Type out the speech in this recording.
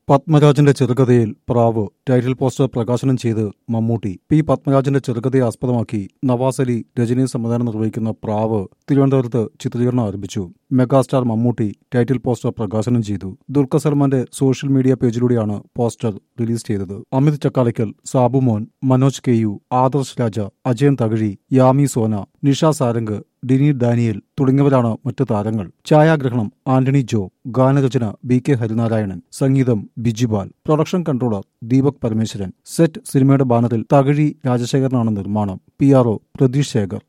പത്മരാജന്റെ ചെറുകഥയിൽ പ്രാവ് title poster പ്രകാശനം ചെയ്ത് മമ്മൂട്ടി പി പത്മരാജന്റെ ചെറുകഥയെ ആസ്പദമാക്കി നവാസ് അലി രജനി സംവിധാനം നിർവഹിക്കുന്ന പ്രാവ് തിരുവനന്തപുരത്ത് ചിത്രീകരണം ആരംഭിച്ചു മെഗാസ്റ്റാർ മമ്മൂട്ടി ടൈറ്റിൽ പോസ്റ്റർ പ്രകാശനം ചെയ്തു ദുൽഖർ സൽമാന്റെ സോഷ്യൽ മീഡിയ പേജിലൂടെയാണ് പോസ്റ്റർ റിലീസ് ചെയ്തത് അമിത് ചക്കാലയ്ക്കൽ സാബുമോൻ മനോജ് കെ യു ആദർശ് രാജ അജയൻ തകഴി യാമി സോന നിഷ സാരംഗ് ഡിനി ഡാനിയൽ തുടങ്ങിയവരാണ് മറ്റു താരങ്ങൾ ഛായാഗ്രഹണം ആന്റണി ജോ ഗാനരചന ബി കെ ഹരിനാരായണൻ സംഗീതം Bijibal production controller Deepak Parameswaran set സിനിമയുടെ ബാനറിൽ തകഴി രാജശേഖരനാണ് നിർമ്മാണം P R O Pratheesh Shekhar